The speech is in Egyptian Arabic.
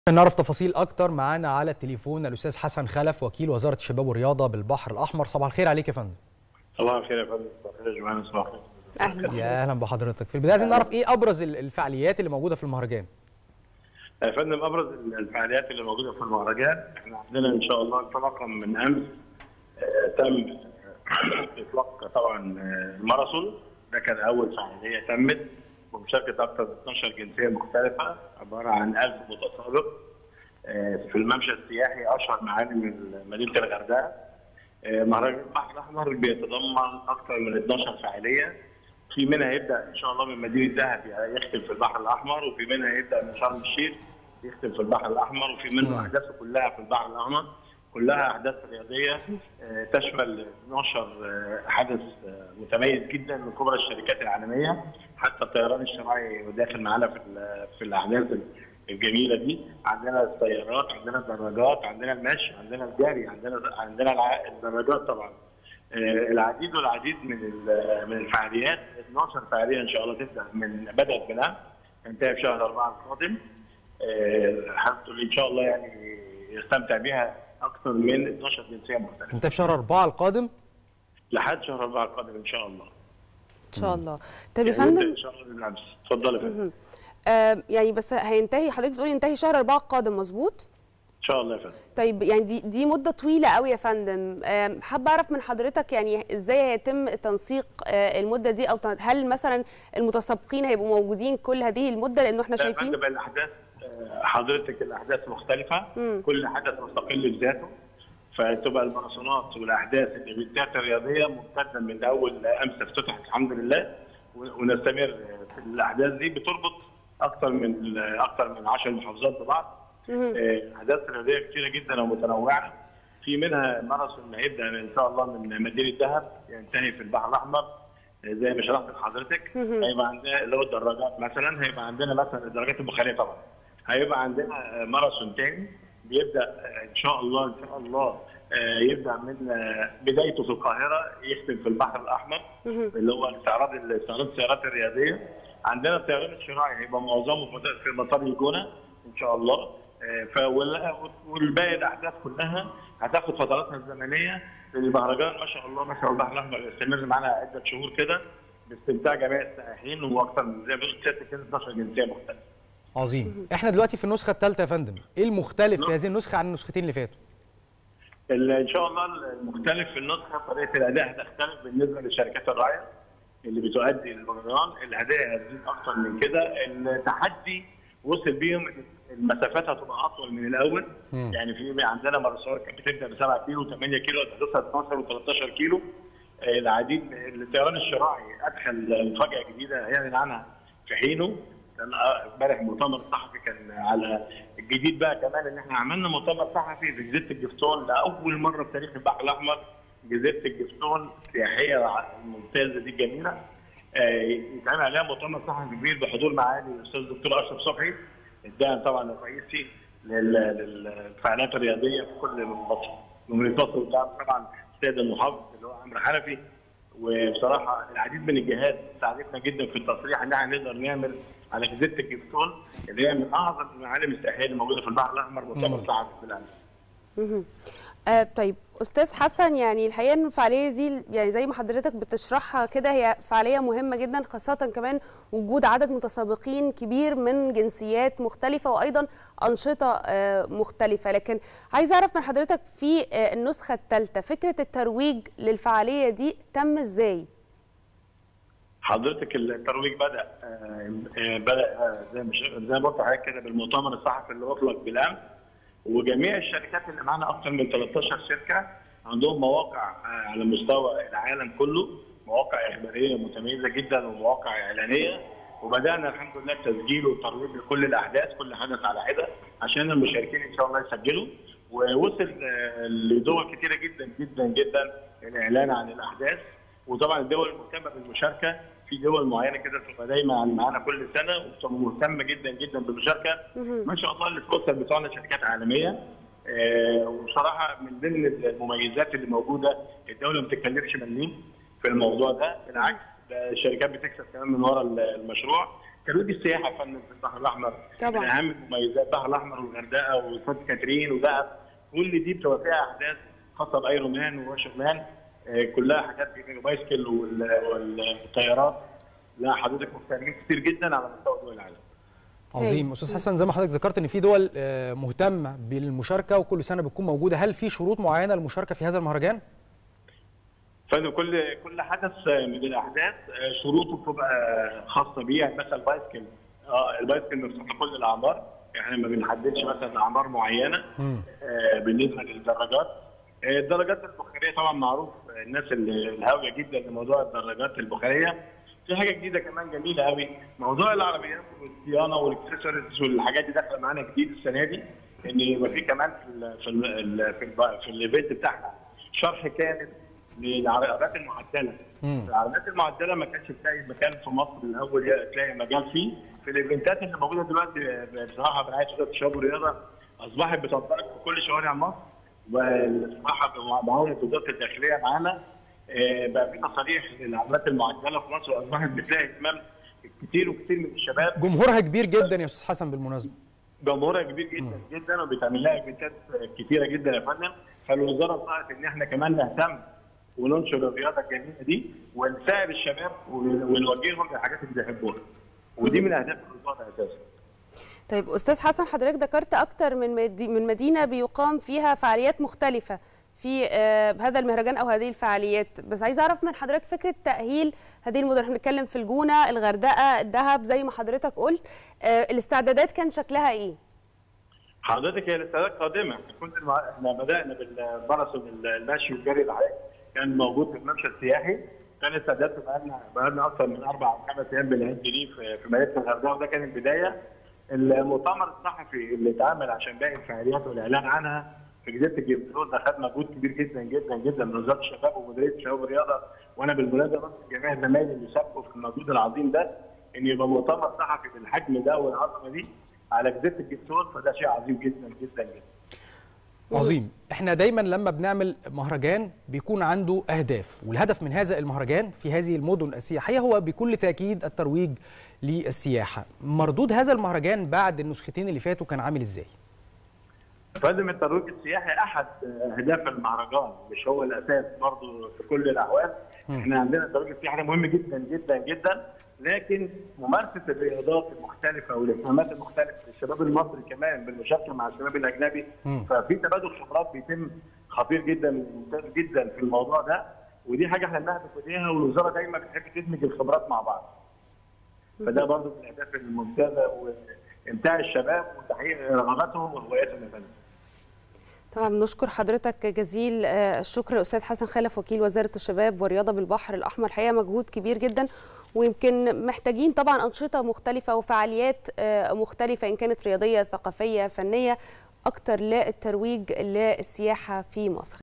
نعرف تفاصيل اكتر معانا على التليفون الاستاذ حسن خلف وكيل وزاره الشباب والرياضه بالبحر الاحمر صباح الخير عليك يا فندم صباح الخير يا فندم صباح الخير يا جماعه صباح الخير اهلا يا اهلا بحضرتك في البدايه عايزين نعرف ايه ابرز ال- الفعاليات اللي موجوده في المهرجان يا فندم ابرز الفعاليات اللي موجوده في المهرجان احنا عندنا ان شاء الله انطلاقا من امس آه، تم اطلاق طبعا آه، الماراثون ده كان اول فعاليه تمت بمشاركه اكثر من 12 جنسيه مختلفه عباره عن 1000 متسابق آه، في الممشى السياحي اشهر معالم مدينه الغردقه آه، مهرجان البحر الاحمر بيتضمن اكثر من 12 فعاليه في منها يبدا ان شاء الله من مدينه دهب يختم في البحر الاحمر وفي منها يبدا من شرم الشيخ يختم في البحر الاحمر وفي منه احداثه كلها في البحر الاحمر كلها احداث رياضيه آه، تشمل 12 آه، حدث آه، متميز جدا من كبرى الشركات العالميه حتى الطيران الشراعي داخل معانا في ال- في الاحداث الجميله دي عندنا السيارات عندنا الدراجات عندنا المشي عندنا الجري عندنا عندنا الع- الدراجات طبعا آه، العديد والعديد من ال- من الفعاليات 12 فعاليه ان شاء الله تبدا من بدات بالامس تنتهي في شهر 4 القادم آه، الحمد لله ان شاء الله يعني يستمتع بها اكثر من 12 جنسيه مختلفه انت في شهر أربعة القادم لحد شهر 4 القادم ان شاء الله ان شاء الله طيب يا يعني نبدأ فندم ان شاء الله بالامس اتفضل يا فندم آه يعني بس هينتهي حضرتك بتقولي ينتهي شهر أربعة القادم مظبوط ان شاء الله يا فندم طيب يعني دي دي مده طويله قوي يا فندم آم، حابه اعرف من حضرتك يعني ازاي هيتم تنسيق آه، المده دي او ت- هل مثلا المتسابقين هيبقوا موجودين كل هذه المده لانه احنا لا، شايفين فندم الاحداث آه، حضرتك الاحداث مختلفه مم. كل حدث مستقل بذاته فتبقى الماراثونات والاحداث اللي بتاعت الرياضيه ممتده من اول امس افتتحت الحمد لله و- ونستمر في الاحداث دي بتربط اكثر من اكثر من 10 محافظات ببعض مهم. آه، احداث رياضيه كثيره جدا ومتنوعه في منها ماراثون هيبدا ان شاء الله من مدينه دهب ينتهي في البحر الاحمر آه، زي ما شرحت لحضرتك مهم. هيبقى عندنا اللي هو الدراجات مثلا هيبقى عندنا مثلا الدراجات البخاريه طبعا هيبقى عندنا آه، ماراثون تاني بيبدا آه، ان شاء الله ان شاء الله آه، يبدا من آه، بدايته في القاهره يختم في البحر الاحمر مهم. اللي اللي هو استعراض استعراض السيارات الرياضيه عندنا الطيران الشراعي هيبقى معظمه في مطار- في مطار الجونه ان شاء الله آه، ف وال- والباقي الاحداث كلها هتاخد فتراتها الزمنيه المهرجان ما شاء الله ما شاء الله البحر الاحمر يستمر معانا عده شهور كده باستمتاع جميع السائحين واكثر من زي ما قلت ست كده 12 جنسيه مختلفه. عظيم احنا دلوقتي في النسخه الثالثه يا فندم ايه المختلف في هذه النسخه عن النسختين اللي فاتوا ال- ان شاء الله المختلف في النسخه طريقه الاداء هتختلف بالنسبه للشركات الراعيه اللي بتؤدي المهرجان الاداء هتزيد اكتر من كده التحدي وصل بيهم إن المسافات هتبقى اطول من الاول مم. يعني في عندنا ماراثونات كانت بتبدا ب 7 كيلو 8 كيلو هتوصل 12 و13 كيلو آه، العديد الطيران الشراعي ادخل مفاجاه جديده هيعلن عنها في حينه كان آه، امبارح المؤتمر الصحفي كان على الجديد بقى كمان ان احنا عملنا مؤتمر صحفي في جزيره الجفتون لاول مره في تاريخ البحر الاحمر جزيره الجفتون سياحيه ممتازه دي جميله آه، يتعمل عليها مؤتمر صحفي كبير بحضور معالي الاستاذ الدكتور اشرف صبحي الداعم طبعا الرئيسي لل- للفعاليات الرياضيه في كل مصر جمهوريه مصر والدعم طبعا السيد المحافظ اللي هو عمرو حنفي وبصراحه العديد من الجهات ساعدتنا جدا في التصريح ان احنا نقدر نعمل على جزيره الجفتون اللي هي من اعظم المعالم السياحيه اللي موجوده في البحر الاحمر مؤتمر صحفي بالامس. مهم. آه طيب استاذ حسن يعني الحقيقه ان الفعاليه دي يعني زي ما حضرتك بتشرحها كده هي فعاليه مهمه جدا خاصه كمان وجود عدد متسابقين كبير من جنسيات مختلفه وايضا انشطه آه مختلفه لكن عايزه اعرف من حضرتك في آه النسخه الثالثه فكره الترويج للفعاليه دي تم ازاي حضرتك الترويج بدا آه، آه، بدا آه، زي ما ش- زي ما قلت لحضرتك كده بالمؤتمر الصحفي اللي اطلق بالامس وجميع الشركات اللي معانا اكثر من 13 شركه عندهم مواقع آه، على مستوى العالم كله مواقع اخباريه متميزه جدا ومواقع اعلانيه وبدانا الحمد لله التسجيل والترويج لكل الاحداث كل حدث على حده عشان المشاركين ان شاء الله يسجلوا ووصل آه، لدول كثيره جدا جدا جدا الاعلان عن الاحداث وطبعا الدول المهتمه بالمشاركه في دول معينه كده بتبقى دايما معانا كل سنه وبتبقى مهتمه جدا جدا بالمشاركه ما شاء الله السبونسر بتوعنا شركات عالميه آه، وبصراحه من ضمن المميزات اللي موجوده الدوله ما بتتكلفش مليم في الموضوع ده بالعكس ده الشركات بتكسب كمان من ورا المشروع ترويج السياحه يا فندم في البحر الاحمر طبعاً. من اهم مميزات البحر الاحمر والغردقه وسانت كاترين ودهب كل دي بتبقى فيها احداث خاصه بايرون مان وواشر مان آه، كلها حاجات بايسكل وال- والطيارات لا حضرتك مهتمين كتير جدا على مستوى دول العالم عظيم استاذ حسن زي ما حضرتك ذكرت ان في دول آه، مهتمه بالمشاركه وكل سنه بتكون موجوده هل في شروط معينه للمشاركه في هذا المهرجان فإن كل كل حدث من الاحداث آه، شروطه بتبقى خاصه بيه يعني مثلا البايسكل اه البايسكل مفتوح لكل الاعمار احنا ما بنحددش مثلا اعمار معينه مم. آه، بالنسبه للدراجات آه، الدراجات البخاريه طبعا معروف آه، الناس اللي الهاويه جدا لموضوع الدراجات البخاريه في حاجه جديده كمان جميله قوي موضوع العربيات والصيانه والاكسسوارز والحاجات دي داخله معانا جديد السنه دي ان يبقى في كمان في ال في ال في, ال في الايفنت بتاعنا شرح كامل للعربيات المعدله مم. العربيات المعدله ما كانش تلاقي مكان في مصر الاول تلاقي مجال فيه في الايفنتات اللي موجوده دلوقتي بصراحه برعايه وزاره الشباب والرياضه اصبحت بتطبق في كل شوارع مصر والصراحه معاونه وزاره الداخليه معانا آه، بقى في تصاريح للعربيات المعدله في مصر واصبحت بتلاقي اهتمام كتير وكتير من الشباب جمهورها كبير جدا يا استاذ حسن بالمناسبه جمهورها كبير جدا جدا وبيتعمل لها ايفنتات كتيره جدا يا فندم فالوزاره طلعت ان احنا كمان نهتم وننشر الرياضه الجميله دي ونساعد الشباب ونوجههم للحاجات اللي بيحبوها ودي من اهداف الوزاره اساسا طيب استاذ حسن حضرتك ذكرت اكتر من مدي- من مدينه بيقام فيها فعاليات مختلفه في آه، هذا المهرجان او هذه الفعاليات بس عايز اعرف من حضرتك فكره تاهيل هذه المدن احنا بنتكلم في الجونه الغردقه الدهب زي ما حضرتك قلت آه، الاستعدادات كان شكلها ايه حضرتك هي الاستعدادات قادمه احنا كنا المع... احنا بدانا بالماراثون المشي والجري العادي كان موجود في الممشى السياحي كان استعدادات بقالنا بقالنا اكثر من اربع او خمس ايام بنعد ليه في في مدينه الغردقه وده كان البدايه المؤتمر الصحفي اللي اتعمل عشان باقي الفعاليات والاعلان عنها في جزيره الجبتون ده خد مجهود كبير جدا جدا جدا من وزاره الشباب ومديريه الشباب والرياضه وانا بالمناسبه بشكر جميع زمايلي اللي شاركوا في المجهود العظيم ده ان يبقى مؤتمر صحفي بالحجم ده والعظمه دي على جزيره الجبتون فده شيء عظيم جدا جدا جدا عظيم احنا دايما لما بنعمل مهرجان بيكون عنده اهداف والهدف من هذا المهرجان في هذه المدن السياحيه هو بكل تاكيد الترويج للسياحه مردود هذا المهرجان بعد النسختين اللي فاتوا كان عامل ازاي فلازم الترويج السياحي احد اهداف المهرجان مش هو الاساس برضه في كل الاحوال احنا عندنا الترويج السياحي ده مهم جدا جدا جدا لكن ممارسه الرياضات المختلفه والاهتمامات المختلفه للشباب المصري كمان بالمشاركه مع الشباب الاجنبي مم. ففي تبادل خبرات بيتم خطير جدا وممتاز جدا في الموضوع ده ودي حاجه احنا بنهدف اليها والوزاره دايما بتحب تدمج الخبرات مع بعض فده برضه من الاهداف الممتازه وامتاع الشباب وتحقيق رغباتهم وهواياتهم يا فندم طبعا بنشكر حضرتك جزيل آه، الشكر استاذ حسن خلف وكيل وزاره الشباب والرياضه بالبحر الاحمر الحقيقه مجهود كبير جدا ويمكن محتاجين طبعا انشطه مختلفه وفعاليات آه، مختلفه ان كانت رياضيه ثقافيه فنيه اكتر للترويج للسياحه في مصر